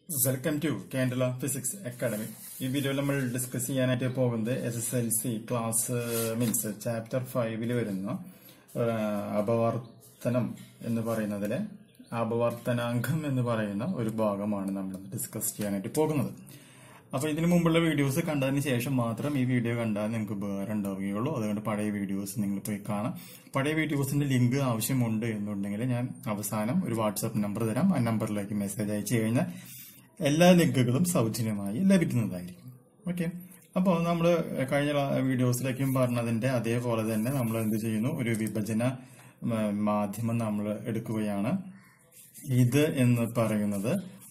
welcome to Candela physics academy ഈ വീഡിയോയിൽ നമ്മൾ ഡിസ്കസ് ചെയ്യാനായിട്ട് പോകുന്നത് S S L C class means chapter ഫൈവിൽ വരുന്ന ആ, അപവർത്തനം എന്ന് പറയുന്നതിലെ അപവർത്തനാംഗം എന്ന് പറയുന്ന ഒരു ഭാഗമാണ് നമ്മൾ ഡിസ്കസ് ചെയ്യാനായിട്ട് പോകുന്നത് അപ്പൊ ഇതിനു മുമ്പുള്ള വീഡിയോസ് കണ്ടതിന് ശേഷം മാത്രം ഈ വീഡിയോ കണ്ടാൽ നിങ്ങൾക്ക് ഉപകാരം ഉണ്ടാവുകയുള്ളൂ അതുകൊണ്ട് പഴയ വീഡിയോസ് നിങ്ങൾ പോയി കാണാം പഴയ വീഡിയോസിന്റെ ലിങ്ക് ആവശ്യമുണ്ട് എന്നുണ്ടെങ്കിൽ ഞാൻ അവസാനം ഒരു വാട്സാപ്പ് നമ്പർ തരാം ആ നമ്പറിലേക്ക് മെസ്സേജ് അയച്ചു കഴിഞ്ഞാൽ എല്ലാ ലിങ്കുകളും സൗജന്യമായി ലഭിക്കുന്നതായിരിക്കും ഓക്കെ അപ്പോൾ നമ്മൾ കഴിഞ്ഞ വീഡിയോസിലേക്കും പറഞ്ഞതിന്റെ അതേപോലെ തന്നെ നമ്മൾ എന്ത് ചെയ്യുന്നു ഒരു വിഭജന ഉം, മാധ്യമം നമ്മൾ എടുക്കുകയാണ് ഇത് എന്ന് പറയുന്നത്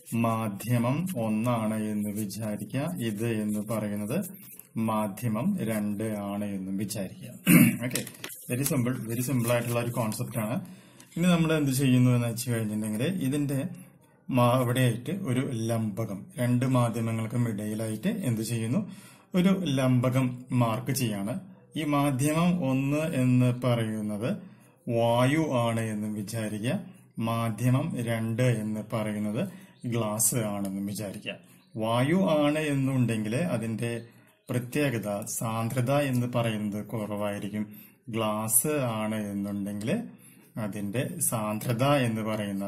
മാധ്യമം ഒന്നാണ് എന്ന് വിചാരിക്കുക ഇത് എന്ന് പറയുന്നത് മാധ്യമം രണ്ട് ആണ് എന്നും വിചാരിക്കുക okay very simple very simple ആയിട്ടുള്ള ഒരു കോൺസെപ്റ്റ് ആണ് ഇനി നമ്മൾ എന്ത് ചെയ്യുന്നു എന്ന് വെച്ച് കഴിഞ്ഞിട്ടുണ്ടെങ്കിൽ ഇതിന്റെ മാ- ഇവിടെയായിട്ട് ഒരു ലംബകം രണ്ട് മാധ്യമങ്ങൾക്കും ഇടയിലായിട്ട് എന്ത് ചെയ്യുന്നു ഒരു ലംബകം മാർക്ക് ചെയ്യാണ് ഈ മാധ്യമം ഒന്ന് എന്ന് പറയുന്നത് വായു ആണ് എന്ന് വിചാരിക്കുക മാധ്യമം രണ്ട് എന്ന് പറയുന്നത് ഗ്ലാസ് ആണെന്നും വിചാരിക്കുക വായു ആണ് എന്നുണ്ടെങ്കിൽ അതിന്റെ പ്രത്യേകത സാന്ദ്രത എന്ന് പറയുന്നത് കുറവായിരിക്കും ഗ്ലാസ് ആണ് എന്നുണ്ടെങ്കിൽ അതിന്റെ സാന്ദ്രത എന്ന് പറയുന്ന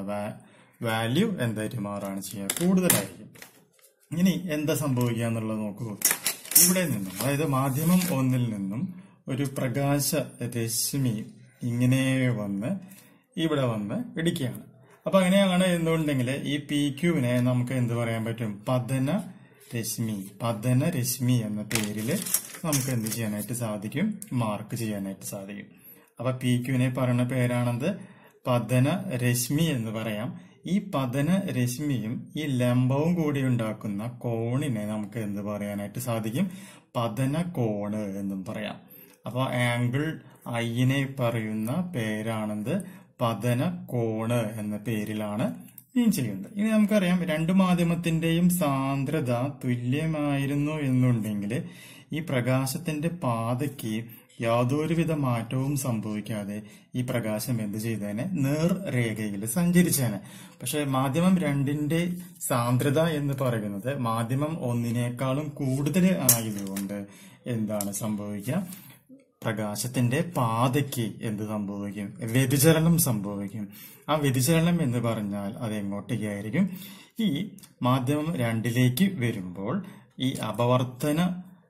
വാല്യൂ എന്തായിട്ട് മാറാണ് ചെയ്യുക കൂടുതലായിരിക്കും ഇനി എന്താ സംഭവിക്കുക എന്നുള്ളത് നോക്കൂ ഇവിടെ നിന്നും അതായത് മാധ്യമം ഒന്നിൽ നിന്നും ഒരു പ്രകാശ രശ്മി ഇങ്ങനെ വന്ന് ഇവിടെ വന്ന് ഇടിക്കുകയാണ് അപ്പൊ അങ്ങനെയാണ് എന്നുണ്ടെങ്കിൽ ഈ പി ക്യൂവിനെ നമുക്ക് എന്ത് പറയാൻ പറ്റും പതന രശ്മി പതന രശ്മി എന്ന പേരിൽ നമുക്ക് എന്ത് ചെയ്യാനായിട്ട് സാധിക്കും മാർക്ക് ചെയ്യാനായിട്ട് സാധിക്കും അപ്പൊ പി ക്യൂവിനെ പറയുന്ന പേരാണത് പതന രശ്മി എന്ന് പറയാം ഈ പതന രശ്മിയും ഈ ലംബവും കൂടി ഉണ്ടാക്കുന്ന കോണിനെ നമുക്ക് എന്ത് പറയാനായിട്ട് സാധിക്കും പതന കോണ് എന്നും പറയാം അപ്പൊ ആംഗിൾ ഐനെ പറയുന്ന പേരാണത് പതന കോണ് എന്ന പേരിലാണ് ഇനി ചെയ്യുന്നത് ഇനി നമുക്കറിയാം രണ്ട് മാധ്യമത്തിന്റെയും സാന്ദ്രത തുല്യമായിരുന്നു എന്നുണ്ടെങ്കിൽ ഈ പ്രകാശത്തിന്റെ പാതയ്ക്ക് യാതൊരുവിധ മാറ്റവും സംഭവിക്കാതെ ഈ പ്രകാശം എന്ത് ചെയ്തേനെ നേർരേഖയിൽ സഞ്ചരിച്ചേനെ പക്ഷെ മാധ്യമം രണ്ടിന്റെ സാന്ദ്രത എന്ന് പറയുന്നത് മാധ്യമം ഒന്നിനേക്കാളും കൂടുതൽ ആയതുകൊണ്ട് എന്താണ് സംഭവിക്കുക പ്രകാശത്തിന്റെ പാതയ്ക്ക് എന്ത് സംഭവിക്കും വ്യതിചലനം സംഭവിക്കും ആ വ്യതിചലനം എന്ന് പറഞ്ഞാൽ അത് എങ്ങോട്ടേക്കായിരിക്കും ഈ മാധ്യമം രണ്ടിലേക്ക് വരുമ്പോൾ ഈ അപവർത്തന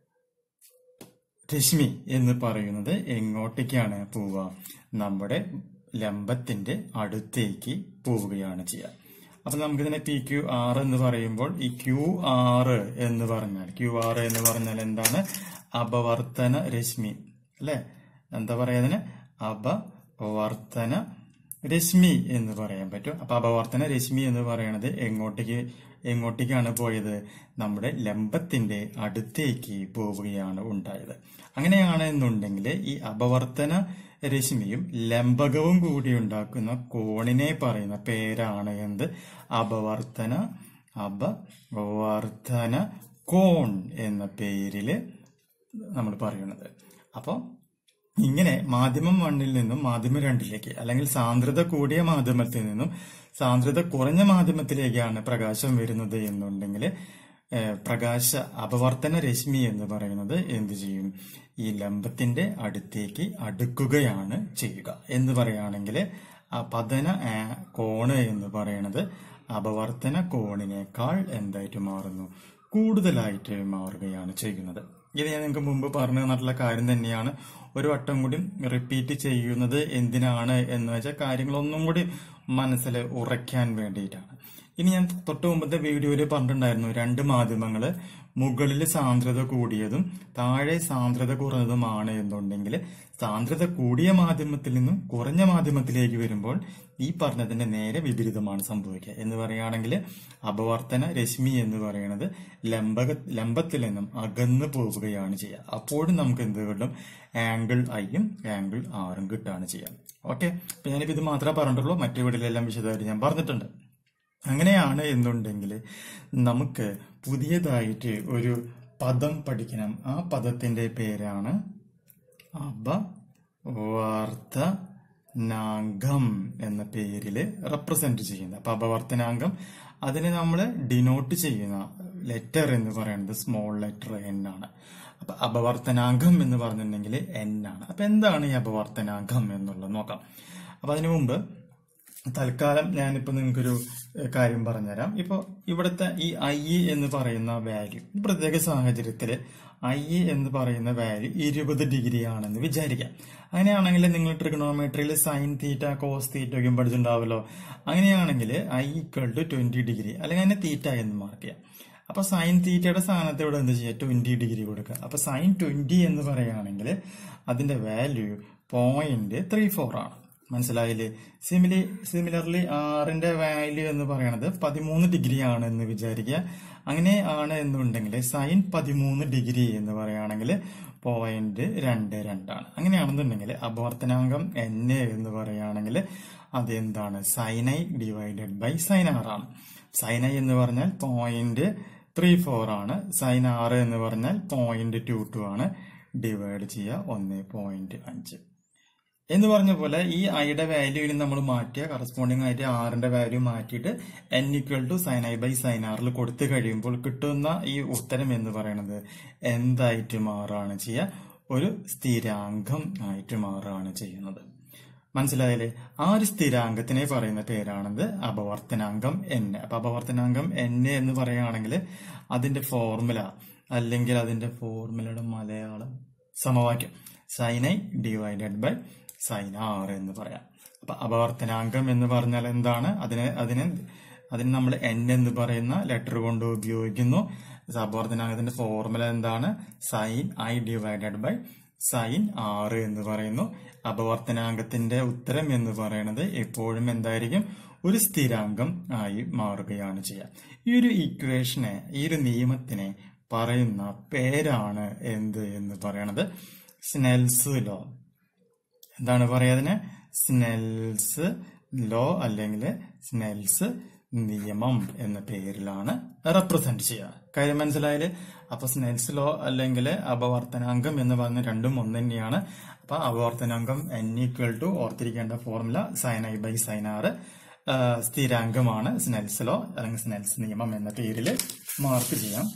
രശ്മി എന്ന് പറയുന്നത് എങ്ങോട്ടേക്കാണ് പോവുക നമ്മുടെ ലംബത്തിന്റെ അടുത്തേക്ക് പോവുകയാണ് ചെയ്യുക അപ്പൊ നമുക്കിതിനെ പി ക്യു ആർ എന്ന് പറയുമ്പോൾ ഈ ക്യു ആറ് എന്ന് പറഞ്ഞാൽ ക്യു ആറ് എന്ന് പറഞ്ഞാൽ എന്താണ് അപവർത്തന രശ്മി അല്ലെ എന്താ പറയാ അതിന് അപവർത്തന രശ്മി എന്ന് പറയാൻ പറ്റും അപ്പൊ അപവർത്തന രശ്മി എന്ന് പറയുന്നത് എങ്ങോട്ടേക്ക് എങ്ങോട്ടേക്കാണ് പോയത് നമ്മുടെ ലംബത്തിന്റെ അടുത്തേക്ക് പോവുകയാണ് ഉണ്ടായത് അങ്ങനെയാണ് എന്നുണ്ടെങ്കിൽ ഈ അപവർത്തന രശ്മിയും ലംബകവും കൂടി ഉണ്ടാക്കുന്ന കോണിനെ പറയുന്ന പേരാണ് എന്ത് അപവർത്തന അപവർത്തന കോൺ എന്ന പേരില് നമ്മൾ പറയുന്നത് അപ്പോൾ ഇങ്ങനെ മാധ്യമം വണ്ണിൽ നിന്നും മാധ്യമം രണ്ടിലേക്ക് അല്ലെങ്കിൽ സാന്ദ്രത കൂടിയ മാധ്യമത്തിൽ നിന്നും സാന്ദ്രത കുറഞ്ഞ മാധ്യമത്തിലേക്കാണ് പ്രകാശം വരുന്നത് എന്നുണ്ടെങ്കിൽ ഏഹ്, പ്രകാശ അപവർത്തന രശ്മി എന്ന് പറയുന്നത് എന്ത് ചെയ്യും ഈ ലംബത്തിന്റെ അടുത്തേക്ക് അടുക്കുകയാണ് ചെയ്യുക എന്ന് പറയുകയാണെങ്കിൽ ആ പതന ആ, കോണ് എന്ന് പറയുന്നത് അപവർത്തന കോണിനേക്കാൾ എന്തായിട്ട് മാറുന്നു കൂടുതലായിട്ട് മാറുകയാണ് ചെയ്യുന്നത് ഇത് ഞാൻ നിങ്ങൾക്ക് മുമ്പ് പറഞ്ഞു തന്നിട്ടുള്ള കാര്യം തന്നെയാണ് ഒരു വട്ടം കൂടി റിപ്പീറ്റ് ചെയ്യുന്നത് എന്തിനാണ് എന്ന് വെച്ചാൽ കാര്യങ്ങളൊന്നും കൂടി മനസ്സിൽ ഉറയ്ക്കാൻ വേണ്ടിയിട്ടാണ് ഇനി ഞാൻ തൊട്ട് മുമ്പത്തെ വീഡിയോയിൽ പറഞ്ഞിട്ടുണ്ടായിരുന്നു രണ്ട് മാധ്യമങ്ങള് മുകളിൽ സാന്ദ്രത കൂടിയതും താഴെ സാന്ദ്രത കുറഞ്ഞതുമാണ് എന്നുണ്ടെങ്കിൽ സാന്ദ്രത കൂടിയ മാധ്യമത്തിൽ നിന്നും കുറഞ്ഞ മാധ്യമത്തിലേക്ക് വരുമ്പോൾ ഈ പറഞ്ഞതിന്റെ നേരെ വിപരീതമാണ് സംഭവിക്കുക എന്ന് പറയുകയാണെങ്കിൽ അപവർത്തന രശ്മി എന്ന് പറയുന്നത് ലംബക ലംബത്തിൽ നിന്നും അകന്നു പോവുകയാണ് ചെയ്യുക അപ്പോഴും നമുക്ക് എന്ത് കിട്ടും ആംഗിൾ ഐയും ആംഗിൾ ആറും കിട്ടുകയാണ് ചെയ്യുക ഓക്കെ അപ്പൊ ഞാനിപ്പോ ഇത് മാത്രമേ പറഞ്ഞിട്ടുള്ളൂ മറ്റു വീട്ടിലെല്ലാം വിശദമായിട്ട് ഞാൻ പറഞ്ഞിട്ടുണ്ട് അങ്ങനെയാണ് എന്നുണ്ടെങ്കിൽ നമുക്ക് പുതിയതായിട്ട് ഒരു പദം പഠിക്കണം ആ പദത്തിന്റെ പേരാണ് അപവർത്തനാംഗം അപവർത്തനാംഗം എന്ന പേരിൽ റെപ്രസെന്റ് ചെയ്യുന്നത് അപ്പൊ അപവർത്തനാംഗം അതിനെ നമ്മൾ ഡിനോട്ട് ചെയ്യുന്ന ലെറ്റർ എന്ന് പറയുന്നത് സ്മോൾ ലെറ്റർ എൻ ആണ് അപ്പൊ അപവർത്തനാംഗം എന്ന് പറഞ്ഞിട്ടുണ്ടെങ്കിൽ എൻ ആണ് അപ്പൊ എന്താണ് ഈ അപവർത്തനാംഗം എന്നുള്ളത് നോക്കാം അപ്പൊ അതിനു മുമ്പ് തൽക്കാലം ഞാനിപ്പോ നിങ്ങൾക്കൊരു ഏഹ്, കാര്യം പറഞ്ഞുതരാം ഇപ്പൊ ഇവിടുത്തെ ഈ ഐ എന്ന് പറയുന്ന വാല്യൂ ഈ പ്രത്യേക സാഹചര്യത്തിൽ ഐ എന്ന് പറയുന്ന വാല്യൂ ഇരുപത് ഡിഗ്രി ആണെന്ന് വിചാരിക്കാം അങ്ങനെയാണെങ്കിൽ നിങ്ങൾ ട്രിഗണോമെട്രിയിൽ സൈൻ തീറ്റ കോസ് തീറ്റ ഒക്കെ പഠിച്ചിട്ടുണ്ടാവല്ലോ അങ്ങനെയാണെങ്കിൽ i equal to twenty degree അല്ലെങ്കിൽ അതിനെ തീറ്റ എന്ന് മാർക്ക് ചെയ്യാം അപ്പൊ സൈൻ തീറ്റയുടെ സ്ഥാനത്ത് ഇവിടെ എന്ത് ചെയ്യുക ട്വന്റി ഡിഗ്രി കൊടുക്കുക അപ്പൊ സൈൻ ട്വന്റി എന്ന് പറയുകയാണെങ്കിൽ അതിന്റെ വാല്യൂ പോയിന്റ് ത്രീ ഫോർ ആണ് മനസ്സിലായില്ലേ സിമിലി സിമിലർലി ആറിന്റെ വാല്യൂ എന്ന് പറയുന്നത് പതിമൂന്ന് ഡിഗ്രി ആണ് എന്ന് വിചാരിക്കുക അങ്ങനെ ആണ് എന്നുണ്ടെങ്കിൽ സൈൻ പതിമൂന്ന് ഡിഗ്രി എന്ന് പറയുകയാണെങ്കിൽ പോയിന്റ് രണ്ട് രണ്ടാണ് അങ്ങനെയാണെന്നുണ്ടെങ്കിൽ അപവർത്തനാംഗം എൻ എന്ന് പറയുകയാണെങ്കിൽ അതെന്താണ് സൈനൈ ഡിവൈഡഡ് ബൈ സൈൻ ആറാണ് സൈനൈ എന്ന് പറഞ്ഞാൽ പോയിന്റ് ത്രീ ഫോർ ആണ് സൈൻ ആറ് എന്ന് പറഞ്ഞാൽ പോയിന്റ് ടു ടു ആണ് ഡിവൈഡ് ചെയ്യുക ഒന്ന് പോയിന്റ് അഞ്ച് എന്ന് പറഞ്ഞ പോലെ ഈ ഐയുടെ വാല്യൂവിന് നമ്മൾ മാറ്റിയ കറസ്പോണ്ടിങ് ആയിട്ട് ആറിന്റെ വാല്യൂ മാറ്റിയിട്ട് n equal to sine i by sine ആറിൽ കൊടുത്തു കഴിയുമ്പോൾ കിട്ടുന്ന ഈ ഉത്തരം എന്ന് പറയുന്നത് എന്തായിട്ട് മാറുകയാണ് ചെയ്യുക ഒരു സ്ഥിരാംഗം ആയിട്ട് മാറുകയാണ് ചെയ്യുന്നത് മനസ്സിലായില്ലേ ആ ഒരു സ്ഥിരാംഗത്തിനെ പറയുന്ന പേരാണത് അപവർത്തനാംഗം എൻ അപ്പൊ അപവർത്തനാംഗം എൻ എന്ന് പറയുകയാണെങ്കിൽ അതിന്റെ ഫോർമുല അല്ലെങ്കിൽ അതിന്റെ ഫോർമുലയുടെ മലയാളം സമവാക്യം sine i divided by sine r എന്ന് പറയാം അപ്പൊ അപവർത്തനാംഗം എന്ന് പറഞ്ഞാൽ എന്താണ് അതിനെ അതിനെ അതിന് നമ്മൾ എൻ എന്ന് പറയുന്ന ലെറ്റർ കൊണ്ട് ഉപയോഗിക്കുന്നു അപവർത്തനാംഗത്തിന്റെ ഫോർമുല എന്താണ് sine i divided by sine r എന്ന് പറയുന്നു അപവർത്തനാംഗത്തിന്റെ ഉത്തരം എന്ന് പറയുന്നത് എപ്പോഴും എന്തായിരിക്കും ഒരു സ്ഥിരാംഗം ആയി മാറുകയാണ് ചെയ്യുക ഈ ഒരു ഇക്വേഷനെ ഈ ഒരു നിയമത്തിനെ പറയുന്ന പേരാണ് എന്ത് എന്ന് പറയണത് സ്നെൽസ് ലോ എന്താണ് പറയാ അതിന് സ്നെൽസ് ലോ അല്ലെങ്കിൽ സ്നെൽസ് നിയമം എന്ന പേരിലാണ് റെപ്രസെന്റ് ചെയ്യുക കാര്യം മനസ്സിലായാല് അപ്പൊ സ്നെൽസ് ലോ അല്ലെങ്കിൽ അപവർത്തനാംഗം എന്ന് പറഞ്ഞ രണ്ടും ഒന്ന് തന്നെയാണ് അപ്പൊ അപവർത്തനാംഗം എൻ ഈക്വൽ ടു ഓർത്തിരിക്കേണ്ട formula sine i by sine r സ്ഥിരാംഗമാണ് സ്നെൽസ് ലോ അല്ലെങ്കിൽ സ്നെൽസ് നിയമം എന്ന പേരിൽ മാർക്ക് ചെയ്യാം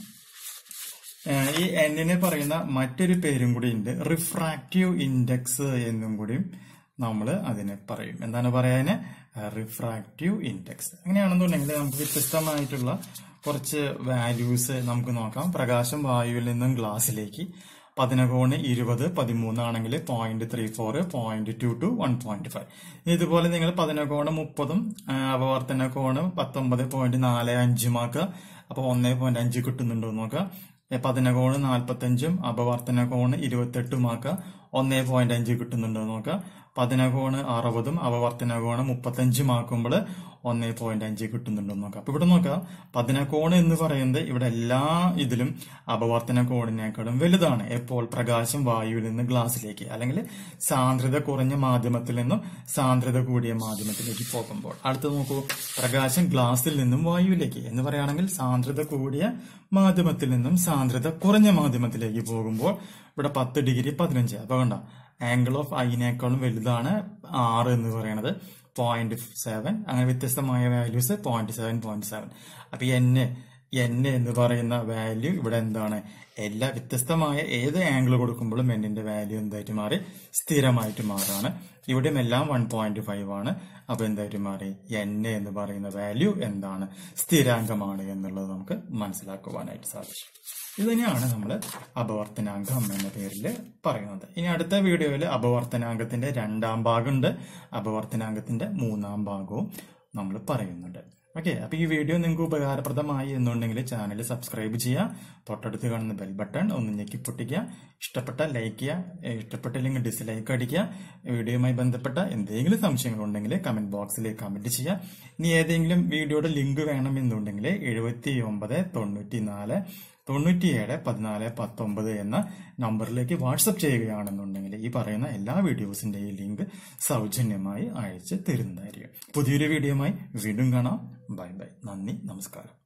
ഏഹ് ഈ എന്നിനെ പറയുന്ന മറ്റൊരു പേരും കൂടി ഉണ്ട് റിഫ്രാക്റ്റീവ് ഇൻഡെക്സ് എന്നും കൂടി നമ്മൾ അതിനെ പറയും എന്താണ് പറയാന് റിഫ്രാക്റ്റീവ് ഇൻഡെക്സ് അങ്ങനെയാണെന്നുണ്ടെങ്കിൽ നമുക്ക് വ്യത്യസ്തമായിട്ടുള്ള കുറച്ച് വാല്യൂസ് നമുക്ക് നോക്കാം പ്രകാശം വായുവിൽ നിന്നും ഗ്ലാസ്സിലേക്ക് പതിനകോണ് ഇരുപത് പതിമൂന്നാണെങ്കിൽ point three four point two two one point five ഇതുപോലെ നിങ്ങൾ പതിനകോണ് മുപ്പതും ആ, അപവർത്തന കോണ് പത്തൊമ്പത് പോയിന്റ് നാല് അഞ്ചുമാക്കുക അപ്പൊ ഒന്നേ പോയിന്റ് അഞ്ച് കിട്ടുന്നുണ്ടോ എന്ന് നോക്കുക ഏ, പതിനകോണ് നാൽപ്പത്തഞ്ചും അപവർത്തന കോണ് ഇരുപത്തെട്ടുമാക്കുക ഒന്നേ പോയിന്റ് അഞ്ച് കിട്ടുന്നുണ്ടോ എന്ന് നോക്കുക പതിനകോണ് അറുപതും അപവർത്തന കോണ് മുപ്പത്തഞ്ചും ആക്കുമ്പോൾ ഒന്നേ പോയിന്റ് അഞ്ച് കിട്ടുന്നുണ്ടോ എന്ന് നോക്കാം അപ്പൊ ഇവിടെ നോക്കുക പതിനകോണ് എന്ന് പറയുന്നത് ഇവിടെ എല്ലാ ഇതിലും അപവർത്തന കോണിനേക്കാളും വലുതാണ് എപ്പോൾ പ്രകാശം വായുവിൽ നിന്ന് ഗ്ലാസ്സിലേക്ക് അല്ലെങ്കിൽ സാന്ദ്രത കുറഞ്ഞ മാധ്യമത്തിൽ നിന്നും സാന്ദ്രത കൂടിയ മാധ്യമത്തിലേക്ക് പോകുമ്പോൾ അടുത്ത് നോക്കൂ പ്രകാശം ഗ്ലാസ്സിൽ നിന്നും വായുവിലേക്ക് എന്ന് പറയുകയാണെങ്കിൽ സാന്ദ്രത കൂടിയ മാധ്യമത്തിൽ നിന്നും സാന്ദ്രത കുറഞ്ഞ മാധ്യമത്തിലേക്ക് പോകുമ്പോൾ ഇവിടെ പത്ത് ഡിഗ്രി പതിനഞ്ച് അപ്പൊ കണ്ട ആംഗിൾ ഓഫ് ഐനേക്കാളും വലുതാണ് ആറ് എന്ന് പറയുന്നത് പോയിന്റ് സെവൻ അങ്ങനെ വ്യത്യസ്തമായ values point seven point seven അപ്പൊ എൻ എൻ എന്ന് പറയുന്ന വാല്യൂ ഇവിടെ എന്താണ് എല്ലാ വ്യത്യസ്തമായ ഏത് ആംഗിൾ കൊടുക്കുമ്പോഴും എന്നിന്റെ വാല്യൂ എന്തായിട്ട് മാറി സ്ഥിരമായിട്ട് മാറാണ് ഇവിടെയും എല്ലാം വൺ പോയിന്റ് ഫൈവ് ആണ് അപ്പൊ എന്തായിട്ട് മാറി എൻ എന്ന് പറയുന്ന വാല്യൂ എന്താണ് സ്ഥിരാംഗമാണ് എന്നുള്ളത് നമുക്ക് മനസ്സിലാക്കുവാനായിട്ട് സാധിച്ചു ഇത് തന്നെയാണ് നമ്മൾ അപവർത്തനാംഗം എന്ന പേരിൽ പറയുന്നത് ഇനി അടുത്ത വീഡിയോയിൽ അപവർത്തനാംഗത്തിന്റെ രണ്ടാം ഭാഗമുണ്ട് അപവർത്തനാംഗത്തിന്റെ മൂന്നാം ഭാഗവും നമ്മൾ പറയുന്നുണ്ട് ഓക്കെ അപ്പൊ ഈ വീഡിയോ നിങ്ങൾക്ക് ഉപകാരപ്രദമായി എന്നുണ്ടെങ്കിൽ ചാനൽ സബ്സ്ക്രൈബ് ചെയ്യുക തൊട്ടടുത്ത് കാണുന്ന ബെൽ ബട്ടൺ ഒന്ന് ഞെക്കി പൊട്ടിക്കുക ഇഷ്ടപ്പെട്ട ലൈക്ക് ചെയ്യുക ഇഷ്ടപ്പെട്ടില്ലെങ്കിൽ ഡിസ്ലൈക്ക് അടിക്കുക വീഡിയോയുമായി ബന്ധപ്പെട്ട എന്തെങ്കിലും സംശയങ്ങൾ ഉണ്ടെങ്കിൽ കമന്റ് ബോക്സിൽ കമന്റ് ചെയ്യുക ഇനി ഏതെങ്കിലും വീഡിയോയുടെ ലിങ്ക് വേണമെന്നുണ്ടെങ്കിൽ എഴുപത്തി ഒമ്പത് തൊണ്ണൂറ്റി നാല് തൊണ്ണൂറ്റിയേഴ് പതിനാല് പത്തൊമ്പത് എന്ന നമ്പറിലേക്ക് വാട്സപ്പ് ചെയ്യുകയാണെന്നുണ്ടെങ്കിൽ ഈ പറയുന്ന എല്ലാ വീഡിയോസിന്റെയും ലിങ്ക് സൗജന്യമായി അയച്ച് തരുന്നതായിരിക്കും പുതിയൊരു വീഡിയോയുമായി വീണ്ടും കാണാം ബൈ ബൈ നന്ദി നമസ്കാരം